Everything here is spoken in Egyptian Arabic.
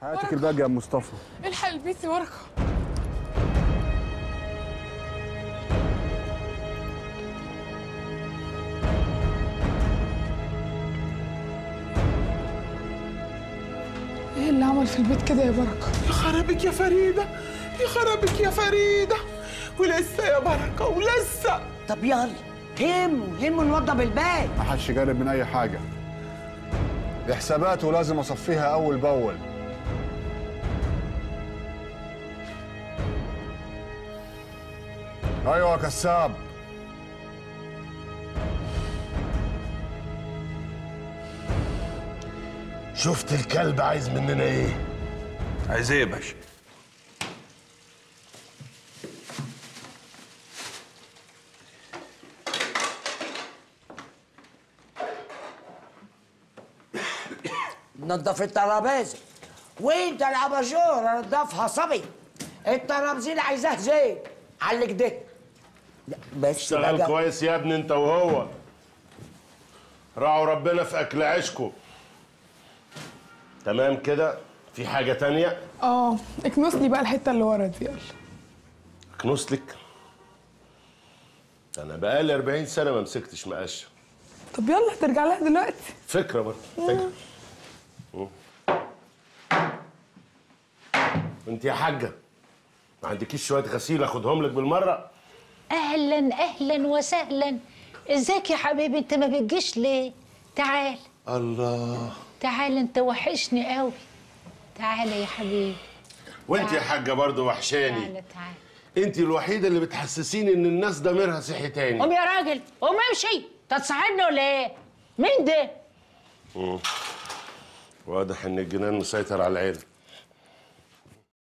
حياتك الباقيه يا مصطفى الحق البيت يا بركه ايه اللي عمل في البيت كده يا بركه يا خرابك يا فريدة يا خرابك يا فريدة ولسه يا بركة ولسه طب يلا هموا هموا نوضب البيت ما حدش جارب من اي حاجه دي حسابات ولازم اصفيها اول باول ايوه يا كساب شفت الكلب عايز مننا ايه عايز ايه يا باشا؟ نضف الترابيزه وانت الاباجوره نضفها صبي الترابيزين عايزاه زيت على كده لا بس اشتغل بقى. كويس يا ابني انت وهو راعوا ربنا في اكل عيشكم تمام كده في حاجه تانية اه اكنس لي بقى الحته اللي ورا دي يلا كنوسلك انا بقالي 40 سنه ما مسكتش مقشه طب يلا ترجع لها دلوقتي فكره برضه فكره مم. انت يا حاجه ما عندكيش شويه غسيل اخدهم لك بالمره اهلا اهلا وسهلا ازيك يا حبيبي انت ما بتجيش ليه تعال الله تعال انت وحشني قوي تعال يا حبيبي وانت يا حاجه برضه وحشاني تعال تعال انت الوحيده اللي بتحسسيني ان الناس ضميرها صحي تاني قوم يا راجل قوم امشي تتصاحبني ولا ايه مين ده واضح ان الجنان مسيطر على العيله